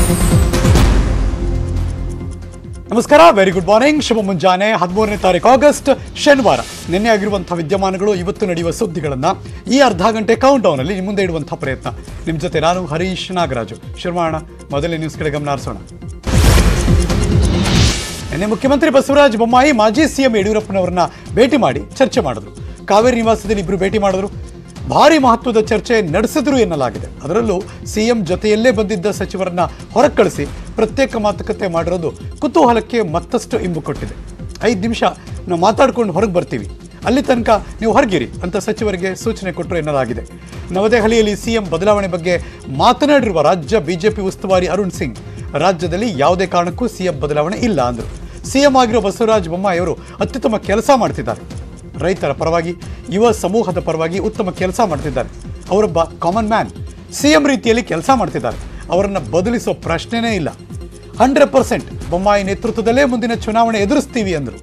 ನಮಸ್ಕಾರ very good morning ಶುಭ ಮುಂಜಾನೆ ಹದಿಮೂರನೇ ತಾರೀಕು ಆಗಸ್ಟ್ ಶನಿವಾರ ನಿನ್ನೆ ಆಗಿರುವಂತಹ ವಿದ್ಯಮಾನಗಳು ಇವತ್ತು ನಡೆಯುವ ಸುದ್ದಿಗಳನ್ನ ಈ ಅರ್ಧ ಗಂಟೆ ಕೌಂಟ್ ಡೌನ್ ಅಲ್ಲಿ ನಿಮ್ಮ ಮುಂದೆ ಇಡುವಂತಹ ಪ್ರಯತ್ನ ನಿಮ್ಮ ಜೊತೆ ನಾನು ಹರೀಶ್ ನಾಗರಾಜು ಶುರುವಾಣ ಮೊದಲೇ ನ್ಯೂಸ್ ಕಡೆ ಗಮನ ಹರಿಸೋಣ ನಿನ್ನೆ ಮುಖ್ಯಮಂತ್ರಿ ಬಸವರಾಜ ಬೊಮ್ಮಾಯಿ ಮಾಜಿ ಸಿಎಂ ಯಡಿಯೂರಪ್ಪನವರನ್ನ ಭೇಟಿ ಮಾಡಿ ಚರ್ಚೆ ಮಾಡಿದ್ರು ಕಾವೇರಿ ನಿವಾಸದಲ್ಲಿ ಇಬ್ಬರು ಭೇಟಿ ಮಾಡಿದ್ರು ಭಾರಿ ಮಹತ್ವದ ಚರ್ಚೆ ನಡೆಸಿದ್ರು ಎನ್ನಲಾಗಿದೆ ಅದರಲ್ಲೂ ಸಿಎಂ ಜೊತೆಯಲ್ಲೇ ಬಂದಿದ್ದ ಸಚಿವರನ್ನ ಹೊರಗೆ ಕಳಿಸಿ ಪ್ರತ್ಯೇಕ ಮಾತುಕತೆ ಮಾಡಿರೋದು ಕುತೂಹಲಕ್ಕೆ ಮತ್ತಷ್ಟು ಇಂಬು ಕೊಟ್ಟಿದೆ ಐದು ನಿಮಿಷ ನಾವು ಮಾತಾಡ್ಕೊಂಡು ಹೊರಗೆ ಬರ್ತೀವಿ ಅಲ್ಲಿ ತನಕ ನೀವು ಹೊರಗಿರಿ ಅಂತ ಸಚಿವರಿಗೆ ಸೂಚನೆ ಕೊಟ್ಟರು ಎನ್ನಲಾಗಿದೆ ನವದೆಹಲಿಯಲ್ಲಿ ಸಿಎಂ ಬದಲಾವಣೆ ಬಗ್ಗೆ ಮಾತನಾಡಿರುವ ರಾಜ್ಯ ಬಿಜೆಪಿ ಉಸ್ತುವಾರಿ ಅರುಣ್ ಸಿಂಗ್ ರಾಜ್ಯದಲ್ಲಿ ಯಾವುದೇ ಕಾರಣಕ್ಕೂ ಸಿಎಂ ಬದಲಾವಣೆ ಇಲ್ಲ ಅಂದರು ಸಿಎಂ ಆಗಿರೋ ಬಸವರಾಜ ಬೊಮ್ಮಾಯಿ ಅವರು ಅತ್ಯುತ್ತಮ ಕೆಲಸ ಮಾಡ್ತಿದ್ದಾರೆ ರೈತರ ಪರವಾಗಿ ಯುವ ಸಮೂಹದ ಪರವಾಗಿ ಉತ್ತಮ ಕೆಲಸ ಮಾಡ್ತಿದ್ದಾರೆ ಅವರೊಬ್ಬ ಕಾಮನ್ ಮ್ಯಾನ್ ಸಿಎಂ ರೀತಿಯಲ್ಲಿ ಕೆಲಸ ಮಾಡ್ತಿದ್ದಾರೆ ಅವರನ್ನು ಬದಲಿಸೋ ಪ್ರಶ್ನೆನೇ ಇಲ್ಲ ಹಂಡ್ರೆಡ್ ಪರ್ಸೆಂಟ್ ಬೊಮ್ಮಾಯಿ ನೇತೃತ್ವದಲ್ಲೇ ಮುಂದಿನ ಚುನಾವಣೆ ಎದುರಿಸ್ತೀವಿ ಅಂದರು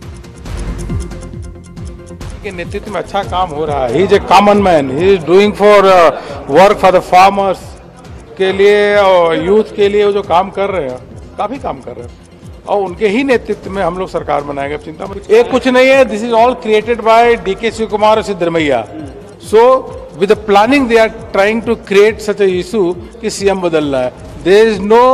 के नेतृत्व में अच्छा काम हो रहा है he is a common man he is doing for work for the farmers के लिए और यूथ के लिए वो जो काम कर रहे हैं काफी काम कर रहे हैं और उनके ही नेतृत्व में हम लोग सरकार बनाएंगे अब चिंता मत एक कुछ नहीं है this is all created by D K Shiv Kumar और Siddaramaiah so with planning they are trying to create such a issue कि सीएम बदलना है देर इज नो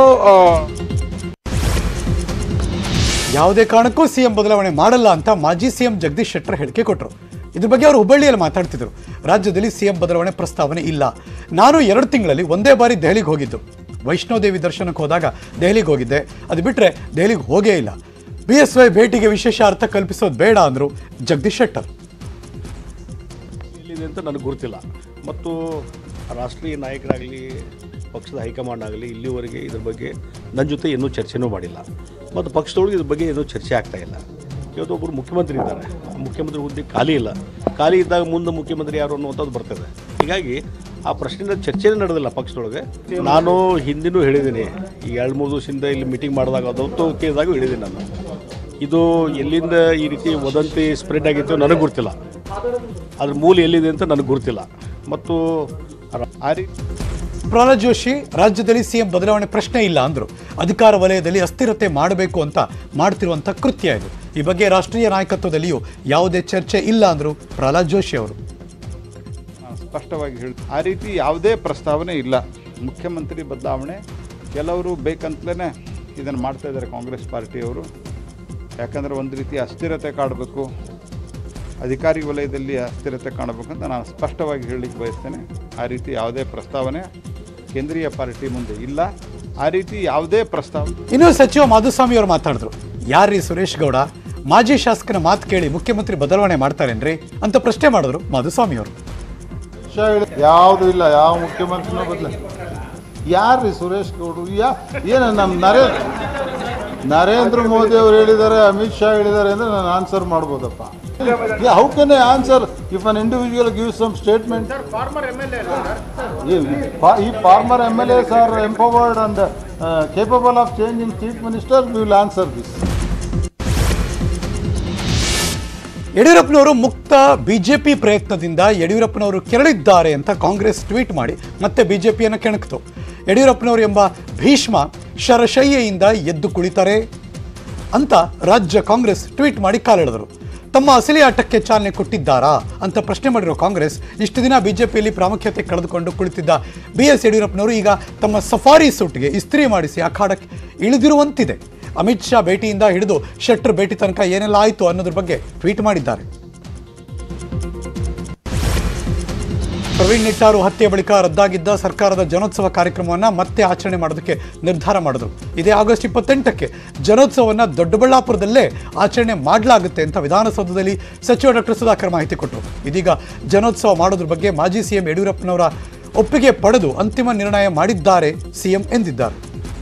ಯಾವುದೇ ಕಾರಣಕ್ಕೂ ಸಿಎಂ ಬದಲಾವಣೆ ಮಾಡಲ್ಲ ಅಂತ ಮಾಜಿ ಸಿಎಂ ಜಗದೀಶ್ ಶೆಟ್ಟರ್ ಹೇಳಿಕೆ ಕೊಟ್ಟರು ಇದ್ರ ಬಗ್ಗೆ ಅವರು ಹುಬ್ಬಳ್ಳಿಯಲ್ಲಿ ಮಾತಾಡ್ತಿದ್ರು ರಾಜ್ಯದಲ್ಲಿ ಸಿಎಂ ಬದಲಾವಣೆ ಪ್ರಸ್ತಾವನೆ ಇಲ್ಲ ನಾನು ಎರಡು ತಿಂಗಳಲ್ಲಿ ಒಂದೇ ಬಾರಿ ದೆಹಲಿಗೆ ಹೋಗಿದ್ದು ವೈಷ್ಣೋದೇವಿ ದರ್ಶನಕ್ಕೆ ಹೋದಾಗ ದೆಹಲಿಗೆ ಹೋಗಿದ್ದೆ ಅದು ಬಿಟ್ಟರೆ ದೆಹಲಿಗೆ ಹೋಗೇ ಇಲ್ಲ ಬಿ ಎಸ್ ವೈ ಭೇಟಿಗೆ ವಿಶೇಷ ಅರ್ಥ ಕಲ್ಪಿಸೋದು ಬೇಡ ಅಂದರು ಜಗದೀಶ್ ಶೆಟ್ಟರ್ ಎಲ್ಲಿದೆ ಅಂತ ನನಗೆ ಗೊತ್ತಿಲ್ಲ ಮತ್ತು ರಾಷ್ಟ್ರೀಯ ನಾಯಕರಾಗಲಿ ಪಕ್ಷದ ಹೈಕಮಾಂಡ್ ಆಗಲಿ ಇಲ್ಲಿವರೆಗೆ ಇದ್ರ ಬಗ್ಗೆ ನನ್ನ ಜೊತೆ ಇನ್ನೂ ಚರ್ಚೆನೂ ಮಾಡಿಲ್ಲ ಮತ್ತು ಪಕ್ಷದೊಳಗೆ ಇದ್ರ ಬಗ್ಗೆ ಏನೂ ಚರ್ಚೆ ಆಗ್ತಾ ಇಲ್ಲ ಇವತ್ತು ಒಬ್ಬರು ಮುಖ್ಯಮಂತ್ರಿ ಇದ್ದಾರೆ ಮುಖ್ಯಮಂತ್ರಿ ಹುದ್ದೆ ಖಾಲಿ ಇಲ್ಲ ಖಾಲಿ ಇದ್ದಾಗ ಮುಂದೆ ಮುಖ್ಯಮಂತ್ರಿ ಯಾರು ಅನ್ನುವಂಥದ್ದು ಬರ್ತದೆ ಹೀಗಾಗಿ ಆ ಪ್ರಶ್ನೆನ ಚರ್ಚೆನೇ ನಡೆದಿಲ್ಲ ಪಕ್ಷದೊಳಗೆ ನಾನು ಹಿಂದಿನೂ ಹೇಳಿದ್ದೀನಿ ಈ ಎರಡು ಮೂರು ದಿವಸದಿಂದ ಇಲ್ಲಿ ಮೀಟಿಂಗ್ ಮಾಡಿದಾಗ ಅದೊಂದು ಕೇಳಿದಾಗೂ ಹೇಳಿದ್ದೀನಿ ನಾನು ಇದು ಎಲ್ಲಿಂದ ಈ ರೀತಿ ವದಂತಿ ಸ್ಪ್ರೆಡ್ ಆಗಿತ್ತು ನನಗೆ ಗೊತ್ತಿಲ್ಲ ಅದ್ರ ಮೂಲ ಎಲ್ಲಿದೆ ಅಂತ ನನಗೆ ಗೊತ್ತಿಲ್ಲ ಮತ್ತು ರ- ಆ ರೀತಿ ಪ್ರಹ್ಲಾದ್ ಜೋಶಿ ರಾಜ್ಯದಲ್ಲಿ ಸಿಎಂ ಬದಲಾವಣೆ ಪ್ರಶ್ನೆ ಇಲ್ಲ ಅಂದರು ಅಧಿಕಾರ ವಲಯದಲ್ಲಿ ಅಸ್ಥಿರತೆ ಮಾಡಬೇಕು ಅಂತ ಮಾಡ್ತಿರುವಂಥ ಕೃತ್ಯ ಇದು ಈ ಬಗ್ಗೆ ರಾಷ್ಟ್ರೀಯ ನಾಯಕತ್ವದಲ್ಲಿಯೂ ಯಾವುದೇ ಚರ್ಚೆ ಇಲ್ಲ ಅಂದರು ಪ್ರಹ್ಲಾದ್ ಜೋಶಿ ಅವರು ನಾನು ಸ್ಪಷ್ಟವಾಗಿ ಹೇಳಿ ಆ ರೀತಿ ಯಾವುದೇ ಪ್ರಸ್ತಾವನೆ ಇಲ್ಲ ಮುಖ್ಯಮಂತ್ರಿ ಬದಲಾವಣೆ ಕೆಲವರು ಬೇಕಂತಲೇ ಇದನ್ನು ಮಾಡ್ತಾ ಇದ್ದಾರೆ ಕಾಂಗ್ರೆಸ್ ಪಾರ್ಟಿಯವರು ಯಾಕಂದರೆ ಒಂದು ರೀತಿ ಅಸ್ಥಿರತೆ ಕಾಡಬೇಕು ಅಧಿಕಾರಿ ವಲಯದಲ್ಲಿ ಅಸ್ಥಿರತೆ ಕಾಣಬೇಕಂತ ನಾನು ಸ್ಪಷ್ಟವಾಗಿ ಹೇಳಲಿಕ್ಕೆ ಬಯಸ್ತೇನೆ ಆ ರೀತಿ ಯಾವುದೇ ಪ್ರಸ್ತಾವನೆ ಕೇಂದ್ರೀಯ ಪಾರ್ಟಿ ಮುಂದೆ ಇಲ್ಲ ಆ ರೀತಿ ಯಾವುದೇ ಪ್ರಸ್ತಾವನೆ ಇನ್ನು ಸಚಿವ ಮಾಧುಸ್ವಾಮಿ ಅವರು ಮಾತಾಡಿದ್ರು ಯಾರ್ರೀ ಸುರೇಶ್ ಗೌಡ ಮಾಜಿ ಶಾಸಕನ ಮಾತು ಕೇಳಿ ಮುಖ್ಯಮಂತ್ರಿ ಬದಲಾವಣೆ ಮಾಡ್ತಾರೇನ್ರಿ ಅಂತ ಪ್ರಶ್ನೆ ಮಾಡಿದ್ರು ಮಾಧುಸ್ವಾಮಿ ಅವರು ಯಾವುದು ಇಲ್ಲ ಯಾವ ಮುಖ್ಯಮಂತ್ರಿನೂ ಬದಲ ಯಾರ್ರಿ ಸುರೇಶ್ ಗೌಡ್ರು ಯಾ ಏನು ನಮ್ಮ ನರೇಂದ್ರ ನರೇಂದ್ರ ಮೋದಿ ಅವರು ಹೇಳಿದ್ದಾರೆ ಅಮಿತ್ ಶಾ ಹೇಳಿದ್ದಾರೆ ಅಂದರೆ ನಾನು ಆನ್ಸರ್ ಮಾಡ್ಬೋದಪ್ಪ how can I answer if an individual give some statement ಈ former M L S are empowered and capable of changing chief minister we will answer this ಯಡಿಯೂರಪ್ಪನವರು ಮುಕ್ತ ಬಿಜೆಪಿ ಪ್ರಯತ್ನದಿಂದ ಯಡಿಯೂರಪ್ಪನವರು ಕೆರಳಿದ್ದಾರೆ ಅಂತ ಕಾಂಗ್ರೆಸ್ ಟ್ವೀಟ್ ಮಾಡಿ ಮತ್ತೆ ಬಿಜೆಪಿಯನ್ನು ಕೆಣಕಿತು ಯಡಿಯೂರಪ್ಪನವರು ಎಂಬ ಭೀಷ್ಮ ಶರಶಯ್ಯೆಯಿಂದ ಎದ್ದು ಕುಳಿತಾರೆ ಅಂತ ರಾಜ್ಯ ಕಾಂಗ್ರೆಸ್ ಟ್ವೀಟ್ ಮಾಡಿ ಕಾಲೆಳೆದರು ತಮ್ಮ ಅಸಲಿ ಆಟಕ್ಕೆ ಚಾಲನೆ ಕೊಟ್ಟಿದ್ದಾರಾ ಅಂತ ಪ್ರಶ್ನೆ ಮಾಡಿರೋ ಕಾಂಗ್ರೆಸ್ ಇಷ್ಟು ದಿನ ಬಿಜೆಪಿಯಲ್ಲಿ ಪ್ರಾಮುಖ್ಯತೆ ಕಳೆದುಕೊಂಡು ಕುಳಿತಿದ್ದ ಬಿ ಎಸ್ ಯಡಿಯೂರಪ್ಪನವರು ಈಗ ತಮ್ಮ ಸಫಾರಿ ಸೂಟ್ಗೆ ಇಸ್ತ್ರಿ ಮಾಡಿಸಿ ಅಖಾಡಕ್ಕೆ ಇಳಿದಿರುವಂತಿದೆ ಅಮಿತ್ ಶಾ ಭೇಟಿಯಿಂದ ಹಿಡಿದು ಶೆಟ್ಟರ್ ಭೇಟಿ ತನಕ ಏನೆಲ್ಲ ಆಯಿತು ಅನ್ನೋದ್ರ ಬಗ್ಗೆ ಟ್ವೀಟ್ ಮಾಡಿದ್ದಾರೆ ಪ್ರವೀಣ್ ನಿಟ್ಟಾರು ಹತ್ಯೆ ಬಳಿಕ ರದ್ದಾಗಿದ್ದ ಸರ್ಕಾರದ ಜನೋತ್ಸವ ಕಾರ್ಯಕ್ರಮವನ್ನು ಮತ್ತೆ ಆಚರಣೆ ಮಾಡೋದಕ್ಕೆ ನಿರ್ಧಾರ ಮಾಡಿದ್ರು ಇದೇ ಆಗಸ್ಟ್ ಇಪ್ಪತ್ತೆಂಟಕ್ಕೆ ಜನೋತ್ಸವವನ್ನು ದೊಡ್ಡಬಳ್ಳಾಪುರದಲ್ಲೇ ಆಚರಣೆ ಮಾಡಲಾಗುತ್ತೆ ಅಂತ ವಿಧಾನಸೌಧದಲ್ಲಿ ಸಚಿವ ಡಾಕ್ಟರ್ ಸುಧಾಕರ್ ಮಾಹಿತಿ ಕೊಟ್ಟರು ಇದೀಗ ಜನೋತ್ಸವ ಮಾಡೋದ್ರ ಬಗ್ಗೆ ಮಾಜಿ ಸಿಎಂ ಯಡಿಯೂರಪ್ಪನವರ ಒಪ್ಪಿಗೆ ಪಡೆದು ಅಂತಿಮ ನಿರ್ಣಯ ಮಾಡಿದ್ದಾರೆ ಸಿಎಂ ಎಂದಿದ್ದಾರೆ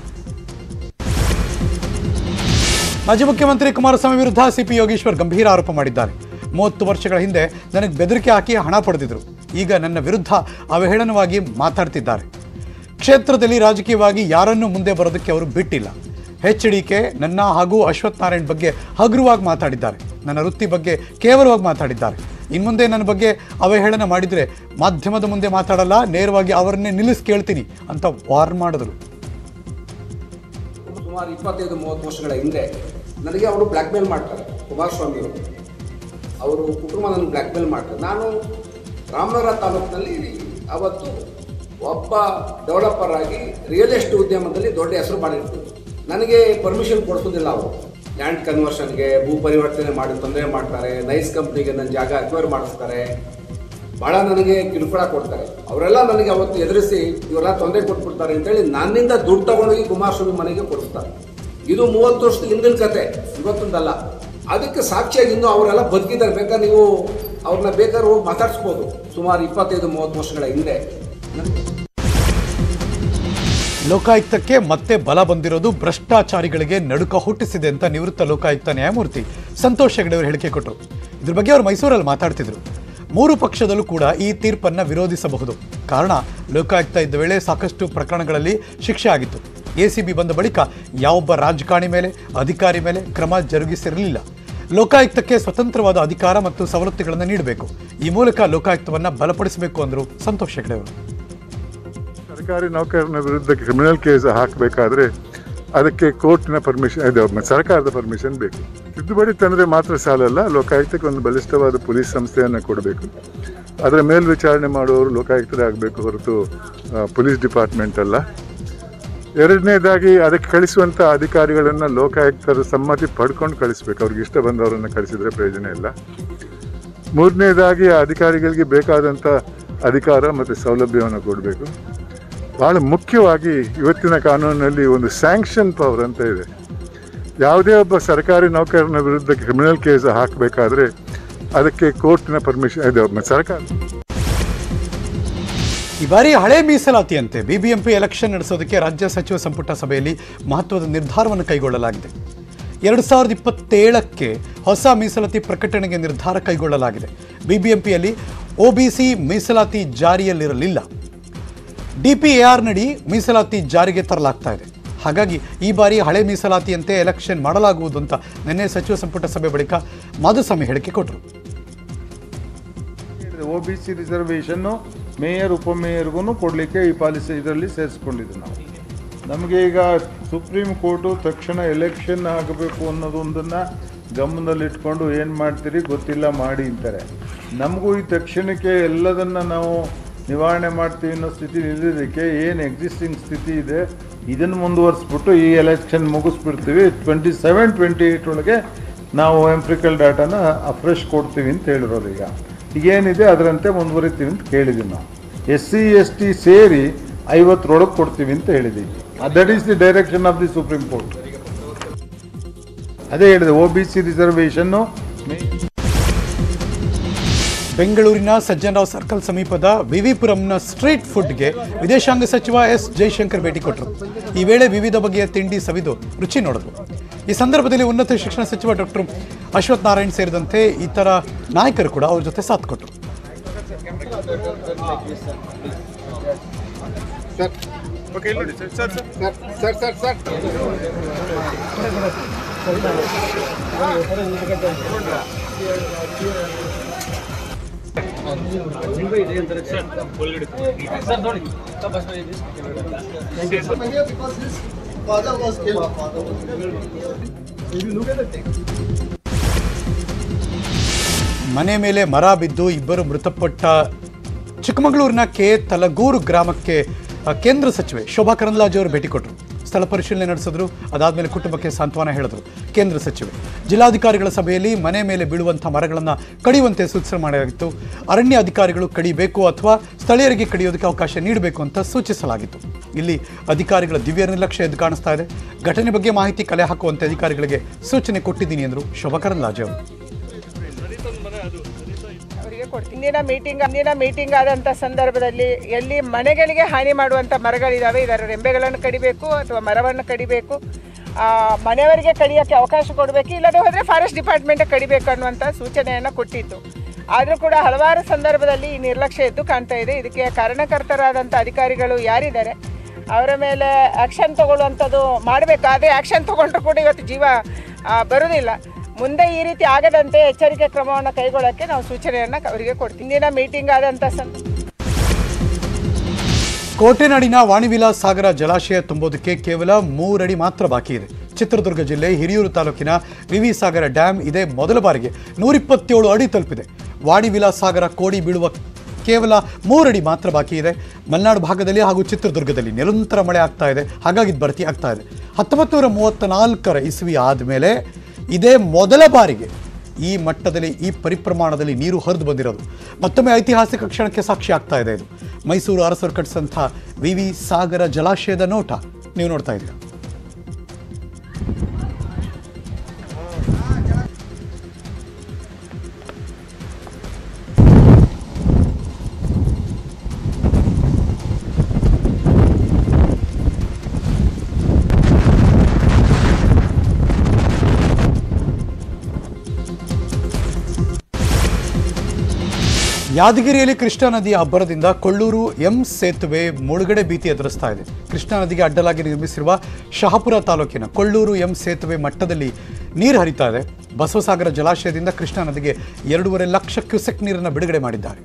ಮಾಜಿ ಮುಖ್ಯಮಂತ್ರಿ ಕುಮಾರಸ್ವಾಮಿ ವಿರುದ್ಧ ಸಿಪಿ ಯೋಗೇಶ್ವರ್ ಗಂಭೀರ ಆರೋಪ ಮಾಡಿದ್ದಾರೆ ಮೂವತ್ತು ವರ್ಷಗಳ ಹಿಂದೆ ನನಗೆ ಬೆದರಿಕೆ ಹಾಕಿ ಹಣ ಪಡೆದಿದ್ರು ಈಗ ನನ್ನ ವಿರುದ್ಧ ಅವಹೇಳನವಾಗಿ ಮಾತಾಡ್ತಿದ್ದಾರೆ ಕ್ಷೇತ್ರದಲ್ಲಿ ರಾಜಕೀಯವಾಗಿ ಯಾರನ್ನೂ ಮುಂದೆ ಬರೋದಕ್ಕೆ ಅವರು ಬಿಟ್ಟಿಲ್ಲ ಎಚ್ ಡಿ ಕೆ ನನ್ನ ಹಾಗೂ ಅಶ್ವಥ್ ನಾರಾಯಣ್ ಬಗ್ಗೆ ಹಗುರವಾಗಿ ಮಾತಾಡಿದ್ದಾರೆ ನನ್ನ ವೃತ್ತಿ ಬಗ್ಗೆ ಕೇವಲವಾಗಿ ಮಾತಾಡಿದ್ದಾರೆ ಇನ್ಮುಂದೆ ನನ್ನ ಬಗ್ಗೆ ಅವಹೇಳನ ಮಾಡಿದರೆ ಮಾಧ್ಯಮದ ಮುಂದೆ ಮಾತಾಡಲ್ಲ ನೇರವಾಗಿ ಅವರನ್ನೇ ನಿಲ್ಲಿಸಿ ಕೇಳ್ತೀನಿ ಅಂತ ವಾರ್ನ್ ಮಾಡಿದ್ರು ಸುಮಾರು ಇಪ್ಪತ್ತೈದು ಮೂವತ್ತು ವರ್ಷಗಳ ಹಿಂದೆ ನನಗೆ ಅವರು ಬ್ಲ್ಯಾಕ್ ಮೇಲ್ ಮಾಡ್ತಾರೆ ಕುಮಾರಸ್ವಾಮಿ ಅವರು ಅವರು ಕುಟುಂಬ ನನಗೆ ಬ್ಲ್ಯಾಕ್ ಮೇಲ್ ಮಾಡ್ತಾರೆ ನಾನು ರಾಮನಗರ ತಾಲೂಕಿನಲ್ಲಿ ಅವತ್ತು ಒಬ್ಬ ಡೆವಲಪರ್ ಆಗಿ ರಿಯಲ್ ಎಸ್ಟೇಟ್ ಉದ್ಯಮದಲ್ಲಿ ದೊಡ್ಡ ಹೆಸರು ಮಾಡಿರ್ತೀನಿ ನನಗೆ ಪರ್ಮಿಷನ್ ಕೊಡಿಸೋದಿಲ್ಲ ಅವರು ಲ್ಯಾಂಡ್ ಕನ್ವರ್ಷನ್ಗೆ ಭೂ ಪರಿವರ್ತನೆ ಮಾಡಿ ತೊಂದರೆ ಮಾಡ್ತಾರೆ ನೈಸ್ ಕಂಪ್ನಿಗೆ ನನ್ನ ಜಾಗ ಅಕ್ವೈರ್ ಮಾಡಿಸ್ತಾರೆ ಭಾಳ ನನಗೆ ಕಿರುಕುಳ ಕೊಡ್ತಾರೆ ಅವರೆಲ್ಲ ನನಗೆ ಅವತ್ತು ಎದುರಿಸಿ ಇವರೆಲ್ಲ ತೊಂದರೆ ಕೊಟ್ಬಿಡ್ತಾರೆ ಅಂತೇಳಿ ನನ್ನಿಂದ ದುಡ್ಡು ತಗೊಂಡೋಗಿ ಕುಮಾರಸ್ವಾಮಿ ಮನೆಗೆ ಕೊಡಿಸ್ತಾರೆ ಇದು ಮೂವತ್ತು ವರ್ಷದ ಹಿಂದಿನ ಕತೆ ಇವತ್ತೊಂದಲ್ಲ ಅದಕ್ಕೆ ಸಾಕ್ಷಿಯಾಗಿ ಇನ್ನೂ ಅವರೆಲ್ಲ ಬದುಕಿದ್ದಾರೆ ಬೇಕಾದ್ರೆ ನೀವು ಅವ್ರನ್ನ ಬೇಕಾದ್ರೆ ಹೋಗಿ ಮಾತಾಡಿಸ್ಬೋದು ಸುಮಾರು ಇಪ್ಪತ್ತೈದು ಮೂವತ್ತು ವರ್ಷಗಳ ಹಿಂದೆ ಲೋಕಾಯುಕ್ತಕ್ಕೆ ಮತ್ತೆ ಬಲ ಬಂದಿರೋದು ಭ್ರಷ್ಟಾಚಾರಿಗಳಿಗೆ ನಡುಕ ಹುಟ್ಟಿಸಿದೆ ಅಂತ ನಿವೃತ್ತ ಲೋಕಾಯುಕ್ತ ನ್ಯಾಯಮೂರ್ತಿ ಸಂತೋಷ್ ಹೆಗಡೆ ಅವರು ಹೇಳಿಕೆ ಕೊಟ್ಟರು ಇದ್ರ ಬಗ್ಗೆ ಅವರು ಮೈಸೂರಲ್ಲಿ ಮಾತಾಡ್ತಿದ್ರು ಮೂರು ಪಕ್ಷದಲ್ಲೂ ಕೂಡ ಈ ತೀರ್ಪನ್ನ ವಿರೋಧಿಸಬಹುದು ಕಾರಣ ಲೋಕಾಯುಕ್ತ ಇದ್ದ ವೇಳೆ ಸಾಕಷ್ಟು ಪ್ರಕರಣಗಳಲ್ಲಿ ಶಿಕ್ಷೆ ಆಗಿತ್ತು ಎಸಿಬಿ ಬಂದ ಬಳಿಕ ಯಾವೊಬ್ಬ ರಾಜಕಾರಣಿ ಮೇಲೆ ಅಧಿಕಾರಿ ಮೇಲೆ ಕ್ರಮ ಜರುಗಿಸಿರಲಿಲ್ಲ ಲೋಕಾಯುಕ್ತಕ್ಕೆ ಸ್ವತಂತ್ರವಾದ ಅಧಿಕಾರ ಮತ್ತು ಸವಲತ್ತುಗಳನ್ನು ನೀಡಬೇಕು ಈ ಮೂಲಕ ಲೋಕಾಯುಕ್ತವನ್ನ ಬಲಪಡಿಸಬೇಕು ಅಂದರು ಸಂತೋಷ್ ಹೆಗಡೆ ಅವರು ಸರ್ಕಾರಿ ನೌಕರನ ವಿರುದ್ಧ ಕ್ರಿಮಿನಲ್ ಕೇಸ್ ಹಾಕಬೇಕಾದ್ರೆ ಅದಕ್ಕೆ ಕೋರ್ಟ್ನ ಪರ್ಮಿಷನ್ ಇದು ಸರ್ಕಾರದ ಪರ್ಮಿಷನ್ ಬೇಕು ತಿದ್ದುಪಡಿ ತಂದರೆ ಮಾತ್ರ ಸಾಲಲ್ಲ ಲೋಕಾಯುಕ್ತಕ್ಕೆ ಒಂದು ಬಲಿಷ್ಠವಾದ ಪೊಲೀಸ್ ಸಂಸ್ಥೆಯನ್ನು ಕೊಡಬೇಕು ಅದರ ಮೇಲ್ವಿಚಾರಣೆ ಮಾಡುವವರು ಲೋಕಾಯುಕ್ತರೇ ಆಗಬೇಕು ಹೊರತು ಆ, ಪೊಲೀಸ್ ಡಿಪಾರ್ಟ್ಮೆಂಟ್ ಅಲ್ಲ ಎರಡನೇದಾಗಿ ಅದಕ್ಕೆ ಕಳಿಸುವಂಥ ಅಧಿಕಾರಿಗಳನ್ನು ಲೋಕಾಯುಕ್ತರ ಸಮ್ಮತಿ ಪಡ್ಕೊಂಡು ಕಳಿಸ್ಬೇಕು ಅವ್ರಿಗೆ ಇಷ್ಟ ಬಂದವರನ್ನು ಕಳಿಸಿದ್ರೆ ಪ್ರಯೋಜನ ಇಲ್ಲ ಮೂರನೇದಾಗಿ ಆ ಅಧಿಕಾರಿಗಳಿಗೆ ಬೇಕಾದಂಥ ಅಧಿಕಾರ ಮತ್ತು ಸೌಲಭ್ಯವನ್ನು ಕೊಡಬೇಕು ಬಹಳ ಮುಖ್ಯವಾಗಿ ಇವತ್ತಿನ ಕಾನೂನಿನಲ್ಲಿ ಒಂದು ಸ್ಯಾಂಕ್ಷನ್ ಪವರ್ ಅಂತ ಇದೆ ಯಾವುದೇ ಒಬ್ಬ ಸರ್ಕಾರಿ ನೌಕರನ ವಿರುದ್ಧ ಕ್ರಿಮಿನಲ್ ಕೇಸ್ ಹಾಕಬೇಕಾದ್ರೆ ಅದಕ್ಕೆ ಕೋರ್ಟ್ನ ಪರ್ಮಿಷನ್ ಇದು ಸರ್ಕಾರ ಈ ಬಾರಿ ಹಳೆ ಮೀಸಲಾತಿಯಂತೆ ಬಿಬಿಎಂಪಿ ಎಲೆಕ್ಷನ್ ನಡೆಸೋದಕ್ಕೆ ರಾಜ್ಯ ಸಚಿವ ಸಂಪುಟ ಸಭೆಯಲ್ಲಿ ಮಹತ್ವದ ನಿರ್ಧಾರವನ್ನು ಕೈಗೊಳ್ಳಲಾಗಿದೆ ಎರಡು ಸಾವಿರದ ಇಪ್ಪತ್ತೇಳಕ್ಕೆ ಹೊಸ ಮೀಸಲಾತಿ ಪ್ರಕಟಣೆಗೆ ನಿರ್ಧಾರ ಕೈಗೊಳ್ಳಲಾಗಿದೆ ಬಿಬಿಎಂಪಿಯಲ್ಲಿ ಒಬಿಸಿ ಮೀಸಲಾತಿ ಜಾರಿಯಲ್ಲಿರಲಿಲ್ಲ ಡಿಪಿಎಆರ್ ನಡಿ ಮೀಸಲಾತಿ ಜಾರಿಗೆ ತರಲಾಗ್ತಾ ಇದೆ ಹಾಗಾಗಿ ಈ ಬಾರಿ ಹಳೆ ಮೀಸಲಾತಿಯಂತೆ ಎಲೆಕ್ಷನ್ ಮಾಡಲಾಗುವುದು ಅಂತ ನಿನ್ನೆ ಸಚಿವ ಸಂಪುಟ ಸಭೆ ಬಳಿಕ ಮಾಧುಸ್ವಾಮಿ ಹೇಳಿಕೆ ಕೊಟ್ಟರು ಒ ಬಿ ಸಿ ರಿಸರ್ವೇಷನ್ನು ಮೇಯರ್ ಉಪಮೇಯರ್ಗೂ ಕೊಡಲಿಕ್ಕೆ ಈ ಪಾಲಿಸಿ ಇದರಲ್ಲಿ ಸೇರಿಸ್ಕೊಂಡಿದ್ದು ನಾವು ನಮಗೆ ಈಗ ಸುಪ್ರೀಂ ಕೋರ್ಟು ತಕ್ಷಣ ಎಲೆಕ್ಷನ್ ಆಗಬೇಕು ಅನ್ನೋದೊಂದನ್ನು ಗಮನದಲ್ಲಿಟ್ಕೊಂಡು ಏನು ಮಾಡ್ತೀರಿ ಗೊತ್ತಿಲ್ಲ ಮಾಡಿ ಅಂತಾರೆ ನಮಗೂ ಈ ತಕ್ಷಣಕ್ಕೆ ಎಲ್ಲದನ್ನು ನಾವು ನಿವಾರಣೆ ಮಾಡ್ತೀವಿ ಅನ್ನೋ ಸ್ಥಿತಿ ನಿಲ್ಲೋದಕ್ಕೆ ಏನು ಎಕ್ಸಿಸ್ಟಿಂಗ್ ಸ್ಥಿತಿ ಇದೆ ಇದನ್ನು ಮುಂದುವರಿಸ್ಬಿಟ್ಟು ಈ ಎಲೆಕ್ಷನ್ ಮುಗಿಸ್ಬಿಡ್ತೀವಿ ಟ್ವೆಂಟಿ ಸೆವೆನ್ ಟ್ವೆಂಟಿ ಏಯ್ಟ್ ಒಳಗೆ ನಾವು ಎಂಪ್ರಿಕಲ್ ಡಾಟಾನ ಫ್ರೆಶ್ ಕೊಡ್ತೀವಿ ಅಂತ ಹೇಳಿರೋದು ಈಗ ಈಗೇನಿದೆ ಅದರಂತೆ ಮುಂದುವರಿತೀವಿ ಅಂತ ಕೇಳಿದ್ದೀವಿ ನಾವು ಎಸ್ ಸಿ ಎಸ್ ಟಿ ಸೇರಿ ಐವತ್ತರೊಳಗೆ ಕೊಡ್ತೀವಿ ಅಂತ ಹೇಳಿದ್ದೀವಿ that is the direction of the supreme court ಅದೇ ಹೇಳಿದೆ ಒ ಬಿ ಸಿ ರಿಸರ್ವೇಷನ್ನು ಬೆಂಗಳೂರಿನ ಸಜ್ಜನರಾವ್ ಸರ್ಕಲ್ ಸಮೀಪದ ವಿವಿಪುರಂನ ಸ್ಟ್ರೀಟ್ ಫುಡ್ಗೆ ವಿದೇಶಾಂಗ ಸಚಿವ ಎಸ್ ಜೈಶಂಕರ್ ಭೇಟಿ ಕೊಟ್ಟರು ಈ ವೇಳೆ ವಿವಿಧ ಬಗೆಯ ತಿಂಡಿ ಸವಿದು ರುಚಿ ನೋಡಿದ್ರು ಈ ಸಂದರ್ಭದಲ್ಲಿ ಉನ್ನತ ಶಿಕ್ಷಣ ಸಚಿವ ಡಾಕ್ಟರ್ ಅಶ್ವಥ್ ನಾರಾಯಣ್ ಸೇರಿದಂತೆ ಇತರ ನಾಯಕರು ಕೂಡ ಅವ್ರ ಜೊತೆ ಸಾಥ್ ಕೊಟ್ಟರು ಮನೆ ಮೇಲೆ ಮರ ಬಿದ್ದು ಇಬ್ಬರು ಮೃತಪಟ್ಟ ಚಿಕ್ಕಮಗಳೂರಿನ ಕೆ ತಲಗೂರು ಗ್ರಾಮಕ್ಕೆ ಆ, ಕೇಂದ್ರ ಸಚಿವೆ ಶೋಭಾ ಕರಂದ್ಲಾಜೆ ಅವರು ಭೇಟಿ ಕೊಟ್ಟರು ಸ್ಥಳ ಪರಿಶೀಲನೆ ನಡೆಸಿದ್ರು ಅದಾದಮೇಲೆ ಕುಟುಂಬಕ್ಕೆ ಸಾಂತ್ವನ ಹೇಳಿದ್ರು ಕೇಂದ್ರ ಸಚಿವೆ ಜಿಲ್ಲಾಧಿಕಾರಿಗಳ ಸಭೆಯಲ್ಲಿ ಮನೆ ಮೇಲೆ ಬೀಳುವಂಥ ಮರಗಳನ್ನು ಕಡಿಯುವಂತೆ ಸೂಚನೆ ಮಾಡಲಾಗಿತ್ತು ಅರಣ್ಯ ಅಧಿಕಾರಿಗಳು ಕಡಿಬೇಕು ಅಥವಾ ಸ್ಥಳೀಯರಿಗೆ ಕಡಿಯೋದಕ್ಕೆ ಅವಕಾಶ ನೀಡಬೇಕು ಅಂತ ಸೂಚಿಸಲಾಗಿತ್ತು ಇಲ್ಲಿ ಅಧಿಕಾರಿಗಳ ದಿವ್ಯ ನಿರ್ಲಕ್ಷ್ಯ ಎದ್ದು ಕಾಣಿಸ್ತಾ ಇದೆ ಘಟನೆ ಬಗ್ಗೆ ಮಾಹಿತಿ ಕಲೆ ಹಾಕುವಂತೆ ಅಧಿಕಾರಿಗಳಿಗೆ ಸೂಚನೆ ಕೊಟ್ಟಿದ್ದೀನಿ ಎಂದರು ಶೋಭಾ ಕರಂದ್ಲಾಜೆ ಅವರು ಅವರಿಗೆ ಕೊಡ್ತೀನಿ ಇಂದಿನ ಮೀಟಿಂಗ್ ಇಂದಿನ ಮೀಟಿಂಗ್ ಆದಂಥ ಸಂದರ್ಭದಲ್ಲಿ ಎಲ್ಲಿ ಮನೆಗಳಿಗೆ ಹಾನಿ ಮಾಡುವಂಥ ಮರಗಳಿದ್ದಾವೆ ಇದರ ರೆಂಬೆಗಳನ್ನು ಕಡಿಬೇಕು ಅಥವಾ ಮರವನ್ನು ಕಡಿಬೇಕು ಆ, ಮನೆಯವರಿಗೆ ಕಡಿಯೋಕ್ಕೆ ಅವಕಾಶ ಕೊಡಬೇಕು ಇಲ್ಲದೆ ಹೋದರೆ ಫಾರೆಸ್ಟ್ ಡಿಪಾರ್ಟ್ಮೆಂಟ್ ಕಡಿಬೇಕು ಅನ್ನುವಂಥ ಸೂಚನೆಯನ್ನು ಕೊಟ್ಟಿತ್ತು ಆದರೂ ಕೂಡ ಹಲವಾರು ಸಂದರ್ಭದಲ್ಲಿ ಈ ನಿರ್ಲಕ್ಷ್ಯ ಎದ್ದು ಕಾಣ್ತಾ ಇದೆ ಇದಕ್ಕೆ ಕಾರಣಕರ್ತರಾದಂಥ ಅಧಿಕಾರಿಗಳು ಯಾರಿದ್ದಾರೆ ಅವರ ಮೇಲೆ ಆ್ಯಕ್ಷನ್ ತಗೊಳ್ಳುವಂಥದ್ದು ಮಾಡಬೇಕು ಆದರೆ ಆ್ಯಕ್ಷನ್ ತಗೊಂಡ್ರು ಕೂಡ ಇವತ್ತು ಜೀವ ಆ, ಬರುವುದಿಲ್ಲ ಮುಂದೆ ಈ ರೀತಿ ಆಗದಂತೆ ಎಚ್ಚರಿಕೆ ಕ್ರಮವನ್ನು ಕೈಗೊಳ್ಳೋಕ್ಕೆ ನಾವು ಸೂಚನೆಯನ್ನು ಅವರಿಗೆ ಕೊಡ್ತೀವಿ ಇಂದಿನ ಮೀಟಿಂಗ್ ಆದಂಥ ಸಂದ ಕೋಟೆನಾಡಿನ ವಾಣಿವಿಲಾಸ್ ಸಾಗರ ಜಲಾಶಯ ತುಂಬೋದಕ್ಕೆ ಕೇವಲ ಮೂರಡಿ ಮಾತ್ರ ಬಾಕಿ ಇದೆ ಚಿತ್ರದುರ್ಗ ಜಿಲ್ಲೆ ಹಿರಿಯೂರು ತಾಲೂಕಿನ ವಿವಿ ಸಾಗರ ಡ್ಯಾಮ್ ಇದೇ ಮೊದಲ ಬಾರಿಗೆ ನೂರಿಪ್ಪತ್ತೇಳು ಅಡಿ ತಲುಪಿದೆ ವಾಣಿವಿಲಾಸ್ ಸಾಗರ ಕೋಡಿ ಬೀಳುವ ಕೇವಲ ಮೂರಡಿ ಮಾತ್ರ ಬಾಕಿ ಇದೆ ಮಲೆನಾಡು ಭಾಗದಲ್ಲಿ ಹಾಗೂ ಚಿತ್ರದುರ್ಗದಲ್ಲಿ ನಿರಂತರ ಮಳೆ ಆಗ್ತಾ ಇದೆ ಹಾಗಾಗಿ ಇದು ಭರ್ತಿ ಆಗ್ತಾ ಇದೆ ಹತ್ತೊಂಬತ್ತು ನೂರ ಮೂವತ್ತ ನಾಲ್ಕರ ಇಸ್ವಿ ಆದಮೇಲೆ ಇದೇ ಮೊದಲ ಬಾರಿಗೆ ಈ ಮಟ್ಟದಲ್ಲಿ ಈ ಪರಿಪ್ರಮಾಣದಲ್ಲಿ ನೀರು ಹರಿದು ಬಂದಿರೋದು ಮತ್ತೊಮ್ಮೆ ಐತಿಹಾಸಿಕ ಕ್ಷಣಕ್ಕೆ ಸಾಕ್ಷಿ ಆಗ್ತಾ ಇದೆ ಇದು ಮೈಸೂರು ಅರಸರು ಕಟ್ಟಿಸಿದಂಥ ವಿ ವಿ ಸಾಗರ ಜಲಾಶಯದ ನೋಟ ನೀವು ನೋಡ್ತಾ ಇದ್ದೀರಾ ಯಾದಗಿರಿಯಲ್ಲಿ ಕೃಷ್ಣಾ ನದಿಯ ಅಬ್ಬರದಿಂದ ಕೊಳ್ಳೂರು ಎಂ ಸೇತುವೆ ಮುಳುಗಡೆ ಭೀತಿ ಎದುರಿಸ್ತಾ ಇದೆ ಕೃಷ್ಣಾ ನದಿಗೆ ಅಡ್ಡಲಾಗಿ ನಿರ್ಮಿಸಿರುವ ಶಹಾಪುರ ತಾಲೂಕಿನ ಕೊಳ್ಳೂರು ಎಂ ಸೇತುವೆ ಮಟ್ಟದಲ್ಲಿ ನೀರು ಹರಿತಾ ಇದೆ ಬಸವಸಾಗರ ಜಲಾಶಯದಿಂದ ಕೃಷ್ಣಾ ನದಿಗೆ ಎರಡೂವರೆ ಲಕ್ಷ ಕ್ಯೂಸೆಕ್ ನೀರನ್ನು ಬಿಡುಗಡೆ ಮಾಡಿದ್ದಾರೆ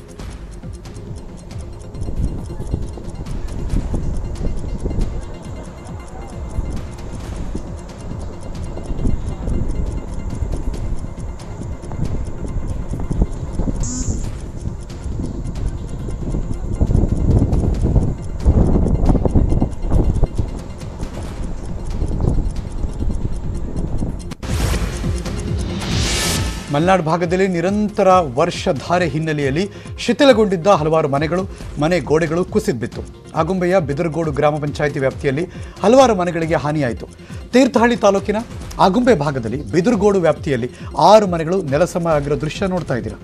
ಮಲೆನಾಡು ಭಾಗದಲ್ಲಿ ನಿರಂತರ ವರ್ಷಧಾರೆ ಹಿನ್ನೆಲೆಯಲ್ಲಿ ಶಿಥಿಲಗೊಂಡಿದ್ದ ಹಲವಾರು ಮನೆಗಳು ಮನೆ ಗೋಡೆಗಳು ಕುಸಿದು ಬಿತ್ತು ಆಗುಂಬೆಯ ಬಿದರಗೋಡು ಗ್ರಾಮ ಪಂಚಾಯಿತಿ ವ್ಯಾಪ್ತಿಯಲ್ಲಿ ಹಲವಾರು ಮನೆಗಳಿಗೆ ಹಾನಿಯಾಯಿತು ತೀರ್ಥಹಳ್ಳಿ ತಾಲೂಕಿನ ಆಗುಂಬೆ ಭಾಗದಲ್ಲಿ ಬಿದರಗೋಡು ವ್ಯಾಪ್ತಿಯಲ್ಲಿ ಆರು ಮನೆಗಳು ನೆಲಸಮ ಆಗಿರೋ ದೃಶ್ಯ ನೋಡ್ತಾ ಇದ್ದೀರಾ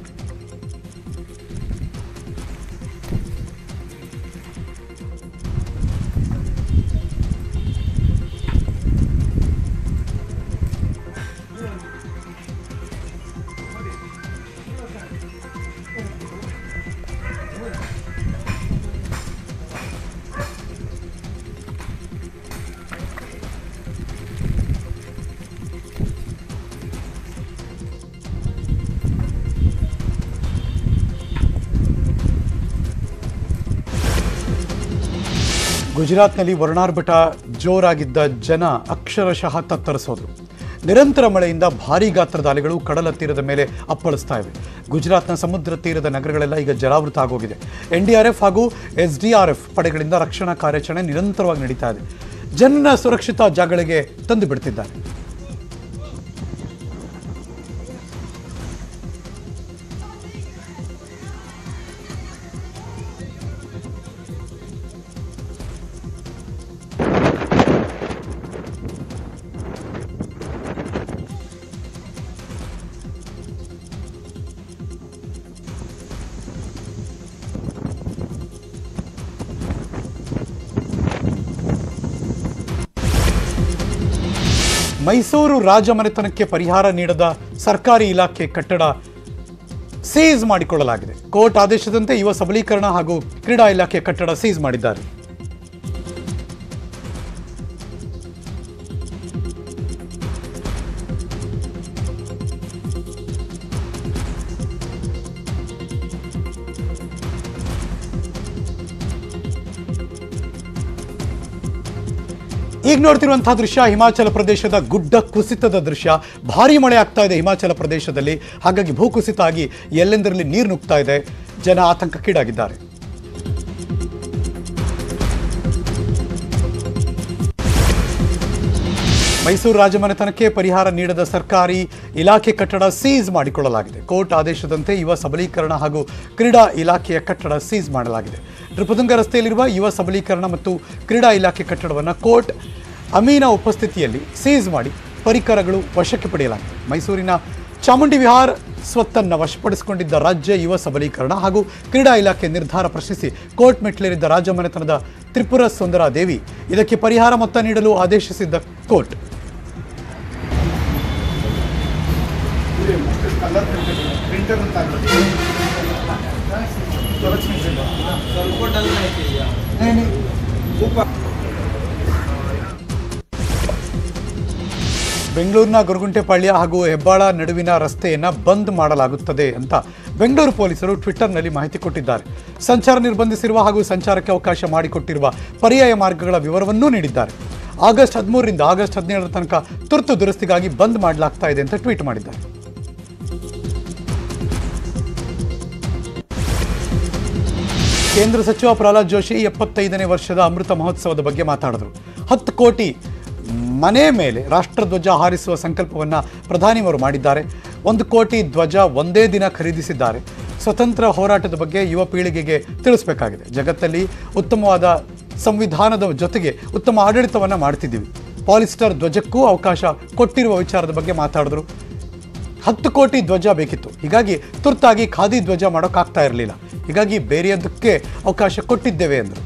ಗುಜರಾತ್ನಲ್ಲಿ ವರ್ಣಾರ್ಭಟ ಜೋರಾಗಿದ್ದ ಜನ ಅಕ್ಷರಶಃ ತತ್ತರಿಸೋದ್ರು ನಿರಂತರ ಮಳೆಯಿಂದ ಭಾರೀ ಗಾತ್ರದ ಅಲೆಗಳು ಕಡಲ ತೀರದ ಮೇಲೆ ಅಪ್ಪಳಿಸ್ತಾ ಇವೆ ಗುಜರಾತ್ನ ಸಮುದ್ರ ತೀರದ ನಗರಗಳೆಲ್ಲ ಈಗ ಜಲಾವೃತ ಆಗೋಗಿದೆ ಎನ್ಡಿಆರ್ಎಫ್ ಹಾಗೂ ಎಸ್ಡಿಆರ್ಎಫ್ ಪಡೆಗಳಿಂದ ರಕ್ಷಣಾ ಕಾರ್ಯಾಚರಣೆ ನಿರಂತರವಾಗಿ ನಡೀತಾ ಇದೆ ಜನ ಸುರಕ್ಷಿತ ಜಾಗಗಳಿಗೆ ತಂದು ಬಿಡ್ತಿದ್ದಾರೆ ಮೈಸೂರು ರಾಜಮನೆತನಕ್ಕೆ ಪರಿಹಾರ ನೀಡದ ಸರ್ಕಾರಿ ಇಲಾಖೆ ಕಟ್ಟಡ ಸೀಸ್ ಮಾಡಿಕೊಳ್ಳಲಾಗಿದೆ ಕೋರ್ಟ್ ಆದೇಶದಂತೆ ಯುವ ಸಬಲೀಕರಣ ಹಾಗೂ ಕ್ರೀಡಾ ಇಲಾಖೆ ಕಟ್ಟಡ ಸೀಸ್ ಮಾಡಿದ್ದಾರೆ ಈಗ ನೋಡ್ತಿರುವಂತಹ ದೃಶ್ಯ ಹಿಮಾಚಲ ಪ್ರದೇಶದ ಗುಡ್ಡ ಕುಸಿತದ ದೃಶ್ಯ ಭಾರಿ ಮಳೆ ಆಗ್ತಾ ಇದೆ ಹಿಮಾಚಲ ಪ್ರದೇಶದಲ್ಲಿ ಹಾಗಾಗಿ ಭೂಕುಸಿತ ಆಗಿ ಎಲ್ಲೆಂದರಲ್ಲಿ ನೀರು ನುಗ್ತಾ ಇದೆ ಜನ ಆತಂಕಕ್ಕೀಡಾಗಿದ್ದಾರೆ ಮೈಸೂರು ರಾಜಮನೆತನಕ್ಕೆ ಪರಿಹಾರ ನೀಡದ ಸರ್ಕಾರಿ ಇಲಾಖೆ ಕಟ್ಟಡ ಸೀಸ್ ಮಾಡಿಕೊಳ್ಳಲಾಗಿದೆ ಕೋರ್ಟ್ ಆದೇಶದಂತೆ ಯುವ ಸಬಲೀಕರಣ ಹಾಗೂ ಕ್ರೀಡಾ ಇಲಾಖೆಯ ಕಟ್ಟಡ ಸೀಸ್ ಮಾಡಲಾಗಿದೆ ನೃಪತುಂಗ ರಸ್ತೆಯಲ್ಲಿರುವ ಯುವ ಸಬಲೀಕರಣ ಮತ್ತು ಕ್ರೀಡಾ ಇಲಾಖೆ ಕಟ್ಟಡವನ್ನು ಕೋರ್ಟ್ ಅಮೀನ ಉಪಸ್ಥಿತಿಯಲ್ಲಿ ಸೀಸ್ ಮಾಡಿ ಪರಿಕರಗಳು ವಶಕ್ಕೆ ಪಡೆಯಲಾಗಿದೆ ಮೈಸೂರಿನ ಚಾಮುಂಡಿ ವಿಹಾರ್ ಸ್ವತ್ತನ್ನು ವಶಪಡಿಸಿಕೊಂಡಿದ್ದ ರಾಜ್ಯ ಯುವ ಸಬಲೀಕರಣ ಹಾಗೂ ಕ್ರೀಡಾ ಇಲಾಖೆ ನಿರ್ಧಾರ ಪ್ರಶ್ನಿಸಿ ಕೋರ್ಟ್ ಮೆಟ್ಲೇರಿದ್ದ ರಾಜಮನೆತನದ ತ್ರಿಪುರ ಸುಂದರ ದೇವಿ ಇದಕ್ಕೆ ಪರಿಹಾರ ಮೊತ್ತ ನೀಡಲು ಆದೇಶಿಸಿದ್ದ ಕೋರ್ಟ್ ಬೆಂಗಳೂರಿನ ಗೊರಗುಂಟೆಪಾಳ್ಯ ಹಾಗೂ ಹೆಬ್ಬಾಳ ನಡುವಿನ ರಸ್ತೆಯನ್ನು ಬಂದ್ ಮಾಡಲಾಗುತ್ತದೆ ಅಂತ ಬೆಂಗಳೂರು ಪೊಲೀಸರು ಟ್ವಿಟ್ಟರ್ನಲ್ಲಿ ಮಾಹಿತಿ ಕೊಟ್ಟಿದ್ದಾರೆ ಸಂಚಾರ ನಿರ್ಬಂಧಿಸಿರುವ ಹಾಗೂ ಸಂಚಾರಕ್ಕೆ ಅವಕಾಶ ಮಾಡಿಕೊಟ್ಟಿರುವ ಪರ್ಯಾಯ ಮಾರ್ಗಗಳ ವಿವರವನ್ನೂ ನೀಡಿದ್ದಾರೆ ಆಗಸ್ಟ್ ಹದಿಮೂರರಿಂದ ಆಗಸ್ಟ್ ಹದಿನೇಳರ ತನಕ ತುರ್ತು ದುರಸ್ತಿಗಾಗಿ ಬಂದ್ ಮಾಡಲಾಗ್ತಾ ಇದೆ ಅಂತ ಟ್ವೀಟ್ ಮಾಡಿದ್ದಾರೆ ಕೇಂದ್ರ ಸಚಿವ ಪ್ರಹ್ಲಾದ್ ಜೋಶಿ ಎಪ್ಪತ್ತೈದನೇ ವರ್ಷದ ಅಮೃತ ಮಹೋತ್ಸವದ ಬಗ್ಗೆ ಮಾತಾಡಿದರು ಹತ್ತು ಕೋಟಿ ಮನೆ ಮೇಲೆ ರಾಷ್ಟ್ರಧ್ವಜ ಹಾರಿಸುವ ಸಂಕಲ್ಪವನ್ನು ಪ್ರಧಾನಿಯವರು ಮಾಡಿದ್ದಾರೆ ಒಂದು ಕೋಟಿ ಧ್ವಜ ಒಂದೇ ದಿನ ಖರೀದಿಸಿದ್ದಾರೆ ಸ್ವತಂತ್ರ ಹೋರಾಟದ ಬಗ್ಗೆ ಯುವ ಪೀಳಿಗೆಗೆ ತಿಳಿಸಬೇಕಾಗಿದೆ ಜಗತ್ತಲ್ಲಿ ಉತ್ತಮವಾದ ಸಂವಿಧಾನದ ಜೊತೆಗೆ ಉತ್ತಮ ಆಡಳಿತವನ್ನು ಮಾಡ್ತಿದ್ದೀವಿ ಪಾಲಿಸ್ಟರ್ ಧ್ವಜಕ್ಕೂ ಅವಕಾಶ ಕೊಟ್ಟಿರುವ ವಿಚಾರದ ಬಗ್ಗೆ ಮಾತಾಡಿದ್ರು ಹತ್ತು ಕೋಟಿ ಧ್ವಜ ಬೇಕಿತ್ತು ಹೀಗಾಗಿ ತುರ್ತಾಗಿ ಖಾದಿ ಧ್ವಜ ಮಾಡೋಕ್ಕಾಗ್ತಾ ಇರಲಿಲ್ಲ ಹೀಗಾಗಿ ಬೇರೆಯದಕ್ಕೆ ಅವಕಾಶ ಕೊಟ್ಟಿದ್ದೇವೆ ಎಂದರು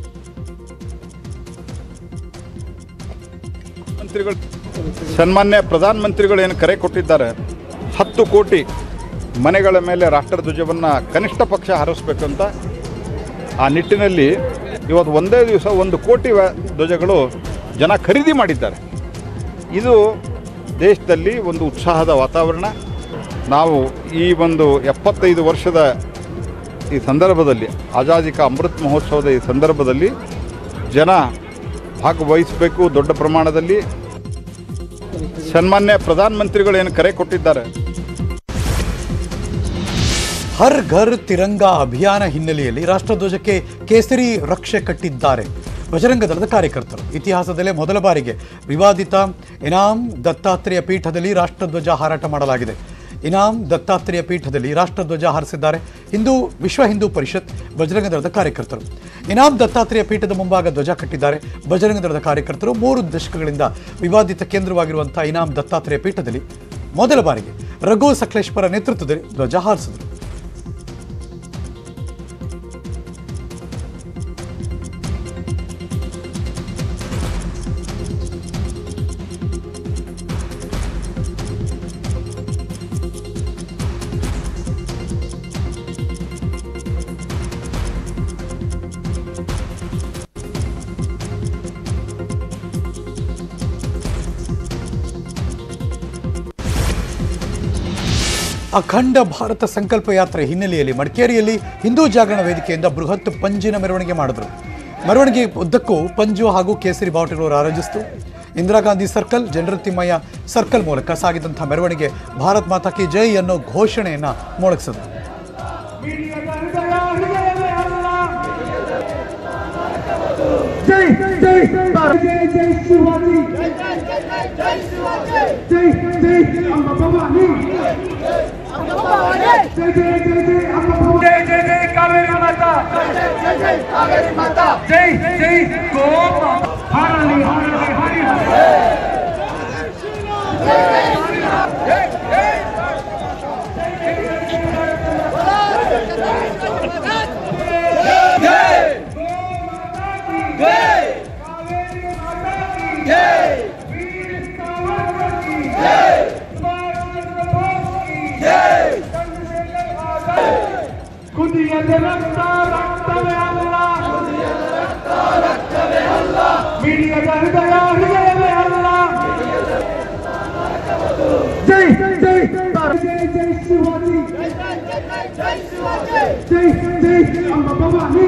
ಮಂತ್ರಿಗಳು ಸನ್ಮಾನ್ಯ ಪ್ರಧಾನಮಂತ್ರಿಗಳು ಏನು ಕರೆ ಕೊಟ್ಟಿದ್ದಾರೆ ಹತ್ತು ಕೋಟಿ ಮನೆಗಳ ಮೇಲೆ ರಾಷ್ಟ್ರಧ್ವಜವನ್ನು ಕನಿಷ್ಠ ಪಕ್ಷ ಹಾರಿಸ್ಬೇಕಂತ ಆ ನಿಟ್ಟಿನಲ್ಲಿ ಇವತ್ತು ಒಂದೇ ದಿವಸ ಒಂದು ಕೋಟಿ ವ- ಧ್ವಜಗಳು ಜನ ಖರೀದಿ ಮಾಡಿದ್ದಾರೆ ಇದು ದೇಶದಲ್ಲಿ ಒಂದು ಉತ್ಸಾಹದ ವಾತಾವರಣ ನಾವು ಈ ಒಂದು ಎಪ್ಪತ್ತೈದು ವರ್ಷದ ಈ ಸಂದರ್ಭದಲ್ಲಿ ಆಜಾದಿ ಕಾ ಅಮೃತ್ ಮಹೋತ್ಸವದ ಈ ಸಂದರ್ಭದಲ್ಲಿ ಜನ ಭಾಗವಹಿಸಬೇಕು ದೊಡ್ಡ ಪ್ರಮಾಣದಲ್ಲಿ ಸನ್ಮಾನ್ಯ ಪ್ರಧಾನಮಂತ್ರಿಗಳು ಏನು ಕರೆ ಕೊಟ್ಟಿದ್ದಾರೆ ಹರ್ ಘರ್ ತಿರಂಗಾ ಅಭಿಯಾನ ಹಿನ್ನೆಲೆಯಲ್ಲಿ ರಾಷ್ಟ್ರಧ್ವಜಕ್ಕೆ ಕೇಸರಿ ರಕ್ಷೆ ಕಟ್ಟಿದ್ದಾರೆ ಬಜರಂಗ ದಳದ ಕಾರ್ಯಕರ್ತರು ಇತಿಹಾಸದಲ್ಲೇ ಮೊದಲ ಬಾರಿಗೆ ವಿವಾದಿತ ಇನಾಮ್ ದತ್ತಾತ್ರೇಯ ಪೀಠದಲ್ಲಿ ರಾಷ್ಟ್ರಧ್ವಜ ಹಾರಾಟ ಮಾಡಲಾಗಿದೆ ಇನಾಮ್ ದತ್ತಾತ್ರೇಯ ಪೀಠದಲ್ಲಿ ರಾಷ್ಟ್ರಧ್ವಜ ಹಾರಿಸಿದ್ದಾರೆ ಹಿಂದೂ ವಿಶ್ವ ಹಿಂದೂ ಪರಿಷತ್ ಬಜರಂಗ ದಳದ ಕಾರ್ಯಕರ್ತರು ಇನಾಮ್ ದತ್ತಾತ್ರೇಯ ಪೀಠದ ಮುಂಭಾಗ ಧ್ವಜ ಕಟ್ಟಿದ್ದಾರೆ ಬಜರಂಗ ದಳದ ಕಾರ್ಯಕರ್ತರು ಮೂರು ದಶಕಗಳಿಂದ ವಿವಾದಿತ ಕೇಂದ್ರವಾಗಿರುವಂಥ ಇನಾಮ್ ದತ್ತಾತ್ರೇಯ ಪೀಠದಲ್ಲಿ ಮೊದಲ ಬಾರಿಗೆ ರಘು ಸಕಲೇಶ್ವರ ನೇತೃತ್ವದಲ್ಲಿ ಧ್ವಜ ಹಾರಿಸಿದರು ಅಖಂಡ ಭಾರತ ಸಂಕಲ್ಪ ಯಾತ್ರೆ ಹಿನ್ನೆಲೆಯಲ್ಲಿ ಮಡಿಕೇರಿಯಲ್ಲಿ ಹಿಂದೂ ಜಾಗರಣ ವೇದಿಕೆಯಿಂದ ಬೃಹತ್ ಪಂಜಿನ ಮೆರವಣಿಗೆ ಮಾಡಿದ್ರು ಮೆರವಣಿಗೆ ಉದ್ದಕ್ಕೂ ಪಂಜು ಹಾಗೂ ಕೇಸರಿ ಬಾವುಟಗಳು ರಾರಾಜಿಸಿತು Indira Gandhi circle general Thimmayya circle ಮೂಲಕ ಸಾಗಿದಂಥ ಮೆರವಣಿಗೆ ಭಾರತ್ ಮಾತಾ ಕಿ ಜೈ ಅನ್ನೋ ಘೋಷಣೆಯನ್ನ ಮೊಳಗಿಸಿದ್ರು जय जय जय जय शिवाजी जय जय अम्मा भवानी जय जय जय जय अम्मा भवानी जय जय जय कावेरी माता जय जय कावेरी माता जय जय गो हरली हरली हरि ಕುದಿಯದ ರಕ್ತ ರಕ್ತವೇ ಅಲ್ಲ ಮಿಡಿಯದ ಹೃದಯ ಹೃದಯವೇ ಅಲ್ಲ ಜೈ ಜೈ ಜೈ ಜೈ ಶಿವಾಜಿ ಜೈ ಜೈ ಅಮ್ಮ ಭವಾನಿ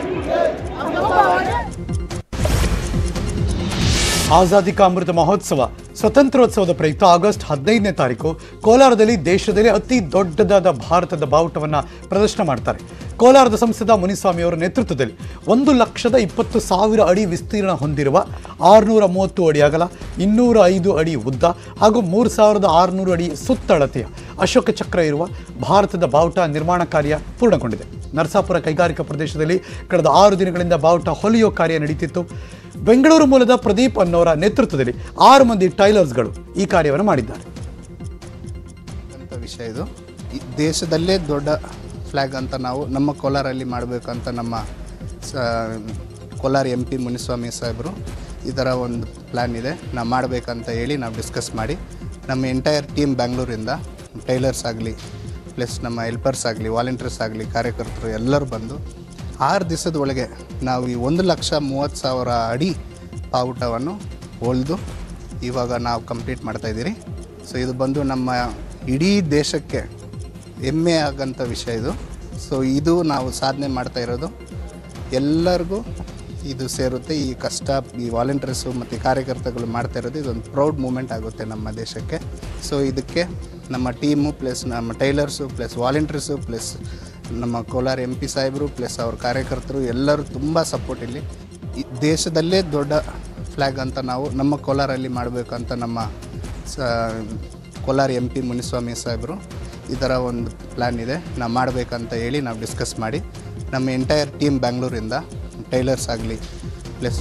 ಆಜಾದಿ ಕಾ ಅಮೃತ ಮಹೋತ್ಸವ ಸ್ವತಂತ್ರೋತ್ಸವದ ಪ್ರಯುಕ್ತ ಆಗಸ್ಟ್ ಹದಿನೈದನೇ ತಾರೀಕು ಕೋಲಾರದಲ್ಲಿ ದೇಶದಲ್ಲಿ ಅತಿ ದೊಡ್ಡದಾದ ಭಾರತದ ಬಾವುಟವನ್ನು ಪ್ರದರ್ಶನ ಮಾಡ್ತಾರೆ ಕೋಲಾರದ ಸಂಸದ ಮುನಿಸ್ವಾಮಿ ಅವರ ನೇತೃತ್ವದಲ್ಲಿ ಒಂದು ಲಕ್ಷದ ಇಪ್ಪತ್ತು ಸಾವಿರ ಅಡಿ ವಿಸ್ತೀರ್ಣ ಹೊಂದಿರುವ ಆರುನೂರ ಮೂವತ್ತು ಅಡಿ ಅಗಲ ಇನ್ನೂರ ಐದು ಅಡಿ ಉದ್ದ ಹಾಗೂ ಮೂರು ಸಾವಿರದ ಆರುನೂರು ಅಡಿ ಸುತ್ತಳತೆಯ ಅಶೋಕ ಚಕ್ರ ಇರುವ ಭಾರತದ ಬಾವುಟ ನಿರ್ಮಾಣ ಕಾರ್ಯ ಪೂರ್ಣಗೊಂಡಿದೆ ನರಸಾಪುರ ಕೈಗಾರಿಕಾ ಪ್ರದೇಶದಲ್ಲಿ ಕಳೆದ ಆರು ದಿನಗಳಿಂದ ಬಾವುಟ ಹೊಲಿಯೋ ಕಾರ್ಯ ನಡೀತಿತ್ತು ಬೆಂಗಳೂರು ಮೂಲದ ಪ್ರದೀಪ್ ಅನ್ನೋರ ನೇತೃತ್ವದಲ್ಲಿ ಆರು ಮಂದಿ ಟೈಲರ್ಸ್ಗಳು ಈ ಕಾರ್ಯವನ್ನು ಮಾಡಿದ್ದಾರೆ ಅಂತ ವಿಷಯ ಇದು ಈ ದೇಶದಲ್ಲೇ ದೊಡ್ಡ ಫ್ಲ್ಯಾಗ್ ಅಂತ ನಾವು ನಮ್ಮ ಕೋಲಾರಲ್ಲಿ ಮಾಡಬೇಕಂತ ನಮ್ಮ ಸ ಕೋಲಾರ ಎಂ ಪಿ ಮುನಿಸ್ವಾಮಿ ಸಾಹೇಬರು ಈ ಥರ ಒಂದು ಪ್ಲ್ಯಾನ್ ಇದೆ ನಾವು ಮಾಡಬೇಕಂತ ಹೇಳಿ ನಾವು ಡಿಸ್ಕಸ್ ಮಾಡಿ ನಮ್ಮ ಎಂಟೈರ್ ಟೀಮ್ ಬ್ಯಾಂಗ್ಳೂರಿಂದ ಟೈಲರ್ಸ್ ಆಗಲಿ ಪ್ಲಸ್ ನಮ್ಮ ಹೆಲ್ಪರ್ಸ್ ಆಗಲಿ ವಾಲಂಟಿಯರ್ಸ್ ಆಗಲಿ ಕಾರ್ಯಕರ್ತರು ಎಲ್ಲರೂ ಬಂದು ಆರು ದಿವಸದ ಒಳಗೆ ನಾವು ಈ ಒಂದು ಲಕ್ಷ ಮೂವತ್ತು ಸಾವಿರ ಅಡಿ ಬಾವುಟವನ್ನು ಹೊಲಿದು ಇವಾಗ ನಾವು ಕಂಪ್ಲೀಟ್ ಮಾಡ್ತಾಯಿದ್ದೀರಿ ಸೊ ಇದು ಬಂದು ನಮ್ಮ ಇಡೀ ದೇಶಕ್ಕೆ ಹೆಮ್ಮೆ ಆಗಂಥ ವಿಷಯ ಇದು ಸೊ ಇದು ನಾವು ಸಾಧನೆ ಮಾಡ್ತಾ ಇರೋದು ಎಲ್ಲರಿಗೂ ಇದು ಸೇರುತ್ತೆ ಈ ಕಷ್ಟ ಈ ವಾಲಂಟಿಯರ್ಸು ಮತ್ತು ಕಾರ್ಯಕರ್ತಗಳು ಮಾಡ್ತಾ ಇರೋದು ಇದೊಂದು ಪ್ರೌಡ್ ಮೂಮೆಂಟ್ ಆಗುತ್ತೆ ನಮ್ಮ ದೇಶಕ್ಕೆ ಸೊ ಇದಕ್ಕೆ ನಮ್ಮ ಟೀಮು ಪ್ಲಸ್ ನಮ್ಮ ಟೈಲರ್ಸು ಪ್ಲಸ್ ವಾಲಂಟಿಯರ್ಸು ಪ್ಲಸ್ ನಮ್ಮ ಕೋಲಾರ ಎಂ ಪಿ ಸಾಹೇಬರು ಪ್ಲಸ್ ಅವ್ರ ಕಾರ್ಯಕರ್ತರು ಎಲ್ಲರೂ ತುಂಬ ಸಪೋರ್ಟ್ ಇಲ್ಲಿ ಈ ದೇಶದಲ್ಲೇ ದೊಡ್ಡ ಫ್ಲ್ಯಾಗ್ ಅಂತ ನಾವು ನಮ್ಮ ಕೋಲಾರಲ್ಲಿ ಮಾಡಬೇಕು ಅಂತ ನಮ್ಮ ಸ ಕೋಲಾರ ಎಂ ಪಿ ಮುನಿಸ್ವಾಮಿ ಸಾಹೇಬರು ಈ ಥರ ಒಂದು ಪ್ಲ್ಯಾನ್ ಇದೆ ನಾವು ಮಾಡಬೇಕಂತ ಹೇಳಿ ನಾವು ಡಿಸ್ಕಸ್ ಮಾಡಿ ನಮ್ಮ ಎಂಟೈರ್ ಟೀಮ್ ಬ್ಯಾಂಗ್ಳೂರಿಂದ ಟೈಲರ್ಸ್ ಆಗಲಿ ಪ್ಲಸ್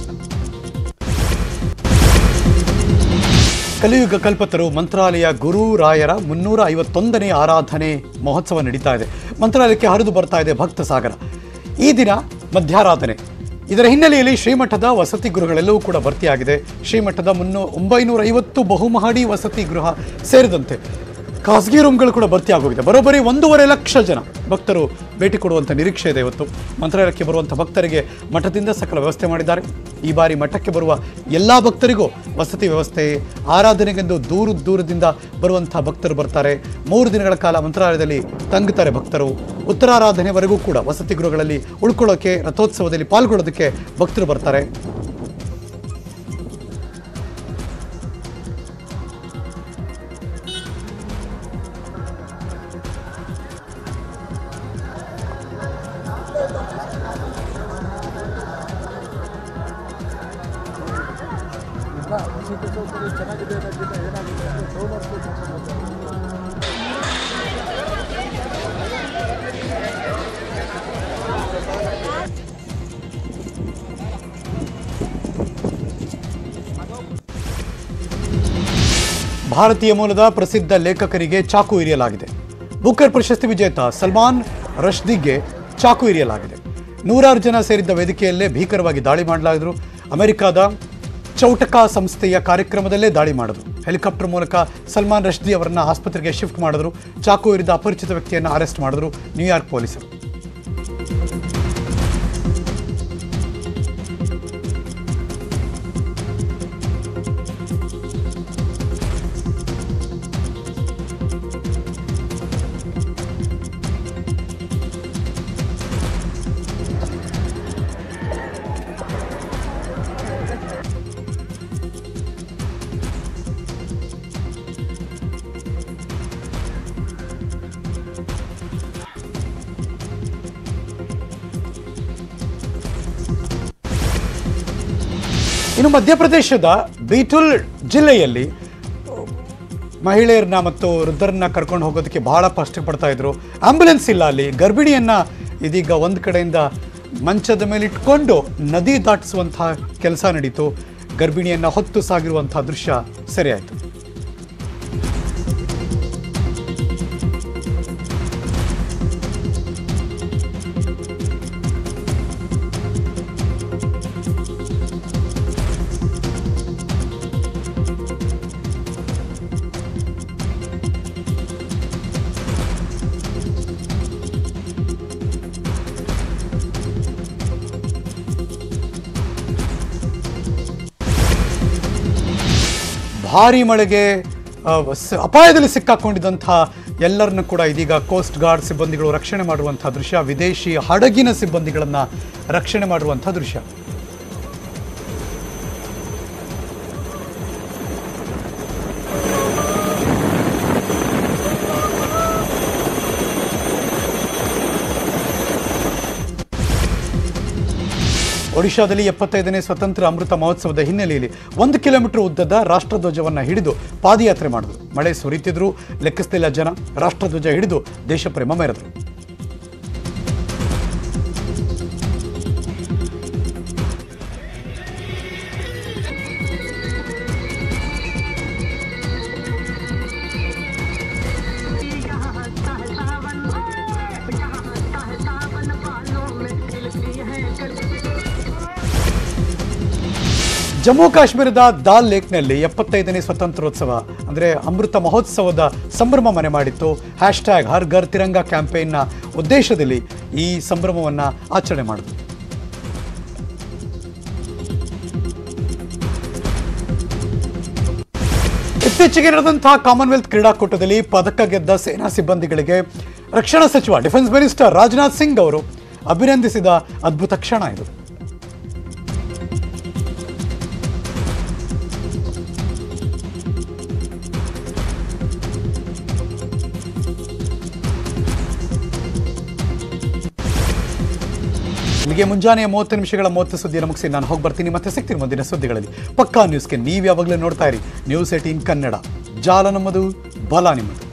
ಕಲಿಯುಗ ಕಲ್ಪತರು ಮಂತ್ರಾಲಯ ಗುರು ರಾಯರ ಮುನ್ನೂರ ಐವತ್ತೊಂದನೇ ಆರಾಧನೆ ಮಹೋತ್ಸವ ನಡೀತಾ ಇದೆ ಮಂತ್ರಾಲಯಕ್ಕೆ ಹರಿದು ಬರ್ತಾ ಇದೆ ಭಕ್ತ ಸಾಗರ ಈ ದಿನ ಮಧ್ಯಾರಾಧನೆ ಇದರ ಹಿನ್ನೆಲೆಯಲ್ಲಿ ಶ್ರೀಮಠದ ವಸತಿ ಗೃಹಗಳೆಲ್ಲವೂ ಕೂಡ ಭರ್ತಿಯಾಗಿದೆ ಶ್ರೀಮಠದ ಮುನ್ನೂ ಒಂಬೈನೂರ ಐವತ್ತು ಬಹುಮಹಡಿ ವಸತಿ ಗೃಹ ಸೇರಿದಂತೆ ಖಾಸಗಿ ರೂಮ್ಗಳು ಕೂಡ ಭರ್ತಿ ಆಗೋಗಿದೆ ಬರೋಬ್ಬರಿ ಒಂದೂವರೆ ಲಕ್ಷ ಜನ ಭಕ್ತರು ಭೇಟಿ ಕೊಡುವಂಥ ನಿರೀಕ್ಷೆ ಇದೆ ಇವತ್ತು ಮಂತ್ರಾಲಯಕ್ಕೆ ಬರುವಂಥ ಭಕ್ತರಿಗೆ ಮಠದಿಂದ ಸಕಲ ವ್ಯವಸ್ಥೆ ಮಾಡಿದ್ದಾರೆ ಈ ಬಾರಿ ಮಠಕ್ಕೆ ಬರುವ ಎಲ್ಲ ಭಕ್ತರಿಗೂ ವಸತಿ ವ್ಯವಸ್ಥೆ ಆರಾಧನೆಗೆಂದು ದೂರ ದೂರದಿಂದ ಬರುವಂಥ ಭಕ್ತರು ಬರ್ತಾರೆ ಮೂರು ದಿನಗಳ ಕಾಲ ಮಂತ್ರಾಲಯದಲ್ಲಿ ತಂಗುತ್ತಾರೆ ಭಕ್ತರು ಉತ್ತರಾರಾಧನೆವರೆಗೂ ಕೂಡ ವಸತಿ ಗೃಹಗಳಲ್ಲಿ ಉಳ್ಕೊಳ್ಳೋಕೆ ರಥೋತ್ಸವದಲ್ಲಿ ಪಾಲ್ಗೊಳ್ಳೋದಕ್ಕೆ ಭಕ್ತರು ಬರ್ತಾರೆ ಭಾರತೀಯ ಮೂಲದ ಪ್ರಸಿದ್ಧ ಲೇಖಕರಿಗೆ ಚಾಕು ಇರಿಯಲಾಗಿದೆ ಬುಕ್ಕರ್ ಪ್ರಶಸ್ತಿ ವಿಜೇತ ಸಲ್ಮಾನ್ ರಶ್ದಿಗೆ ಚಾಕು ಇರಿಯಲಾಗಿದೆ ನೂರಾರು ಜನ ಸೇರಿದ್ದ ವೇದಿಕೆಯಲ್ಲೇ ಭೀಕರವಾಗಿ ದಾಳಿ ಮಾಡಲಾಗಿದ್ರು ಅಮೆರಿಕದ ಚೌಟಕ ಸಂಸ್ಥೆಯ ಕಾರ್ಯಕ್ರಮದಲ್ಲೇ ದಾಳಿ ಮಾಡಿದ್ರು ಹೆಲಿಕಾಪ್ಟರ್ ಮೂಲಕ ಸಲ್ಮಾನ್ ರಶ್ದಿ ಅವರನ್ನ ಆಸ್ಪತ್ರೆಗೆ ಶಿಫ್ಟ್ ಮಾಡಿದ್ರು ಚಾಕು ಇರಿದ ಅಪರಿಚಿತ ವ್ಯಕ್ತಿಯನ್ನು ಅರೆಸ್ಟ್ ಮಾಡಿದ್ರು ನ್ಯೂಯಾರ್ಕ್ ಪೊಲೀಸರು ಇನ್ನು ಮಧ್ಯಪ್ರದೇಶದ ಬೀಟುಲ್ ಜಿಲ್ಲೆಯಲ್ಲಿ ಮಹಿಳೆಯರನ್ನ ಮತ್ತು ವೃದ್ಧರನ್ನ ಕರ್ಕೊಂಡು ಹೋಗೋದಕ್ಕೆ ಬಹಳ ಕಷ್ಟಪಡ್ತಾ ಇದ್ರು ಆಂಬ್ಯುಲೆನ್ಸ್ ಇಲ್ಲ ಅಲ್ಲಿ ಗರ್ಭಿಣಿಯನ್ನ ಇದೀಗ ಒಂದು ಕಡೆಯಿಂದ ಮಂಚದ ಮೇಲೆ ಇಟ್ಕೊಂಡು ನದಿ ದಾಟಿಸುವಂತಹ ಕೆಲಸ ನಡೀತು ಗರ್ಭಿಣಿಯನ್ನ ಹೊತ್ತು ಸಾಗಿರುವಂತಹ ದೃಶ್ಯ ಸೆರೆಯಾಯಿತು ಭಾರಿ ಮಳೆಗೆ ಆ, ಸ- ಅಪಾಯದಲ್ಲಿ ಸಿಕ್ಕಾಕೊಂಡಿದ್ದಂತಹ ಎಲ್ಲರನ್ನು ಕೂಡ ಇದೀಗ ಕೋಸ್ಟ್ ಗಾರ್ಡ್ ಸಿಬ್ಬಂದಿಗಳು ರಕ್ಷಣೆ ಮಾಡುವಂತಹ ದೃಶ್ಯ ವಿದೇಶಿ ಹಡಗಿನ ಸಿಬ್ಬಂದಿಗಳನ್ನು ರಕ್ಷಣೆ ಮಾಡುವಂತಹ ದೃಶ್ಯ ಒಡಿಶಾದಲ್ಲಿ ಎಪ್ಪತ್ತೈದನೇ ಸ್ವತಂತ್ರ ಅಮೃತ ಮಹೋತ್ಸವದ ಹಿನ್ನೆಲೆಯಲ್ಲಿ ಒಂದು ಕಿಲೋಮೀಟರ್ ಉದ್ದದ ರಾಷ್ಟ್ರಧ್ವಜವನ್ನು ಹಿಡಿದು ಪಾದಯಾತ್ರೆ ಮಾಡಿದ್ರು ಮಳೆ ಸುರಿತಿದ್ರು ಲೆಕ್ಕಿಸ್ತಿಲ್ಲ ಜನ ರಾಷ್ಟ್ರಧ್ವಜ ಹಿಡಿದು ದೇಶಪ್ರೇಮ ಮೆರೆದ್ರು ಜಮ್ಮು ಕಾಶ್ಮೀರದ ದಾಲ್ ಲೇಕ್ನಲ್ಲಿ ಎಪ್ಪತ್ತೈದನೇ ಸ್ವತಂತ್ರೋತ್ಸವ ಅಂದರೆ ಅಮೃತ ಮಹೋತ್ಸವದ ಸಂಭ್ರಮ ಮನೆ ಮಾಡಿತ್ತು ಹ್ಯಾಶ್ ಟ್ಯಾಗ್ ಹರ್ ಘರ್ ತಿರಂಗ ಕ್ಯಾಂಪೇನ್ನ ಉದ್ದೇಶದಲ್ಲಿ ಈ ಸಂಭ್ರಮವನ್ನು ಆಚರಣೆ ಮಾಡಿದ್ರು ಇತ್ತೀಚೆಗೆ ನಡೆದಂತಹ ಕಾಮನ್ವೆಲ್ತ್ ಕ್ರೀಡಾಕೂಟದಲ್ಲಿ ಪದಕ ಗೆದ್ದ ಸೇನಾ ಸಿಬ್ಬಂದಿಗಳಿಗೆ ರಕ್ಷಣಾ ಸಚಿವ ಡಿಫೆನ್ಸ್ ಮಿನಿಸ್ಟರ್ ರಾಜನಾಥ್ ಸಿಂಗ್ ಅವರು ಅಭಿನಂದಿಸಿದ ಅದ್ಭುತ ಕ್ಷಣ ಇದು ಇಲ್ಲಿಗೆ ಮುಂಜಾನೆಯ ಮೂವತ್ತು ನಿಮಿಷಗಳ ಮೂವತ್ತು ಸುದ್ದಿಯನ್ನು ಮುಗಿಸಿ ನಾನು ಹೋಗಿ ಬರ್ತೀನಿ ಮತ್ತೆ ಸಿಗ್ತೀನಿ ಮುಂದಿನ ಸುದ್ದಿಗಳಲ್ಲಿ ಪಕ್ಕಾ ನ್ಯೂಸ್ಗೆ ನೀವು ಯಾವಾಗಲೂ ನೋಡ್ತಾ ಇರಿ ನ್ಯೂಸ್ ಏಟೀನ್ ಕನ್ನಡ ಜಾಲ ನಮ್ಮದು ಬಲ ನಿಮ್ಮದು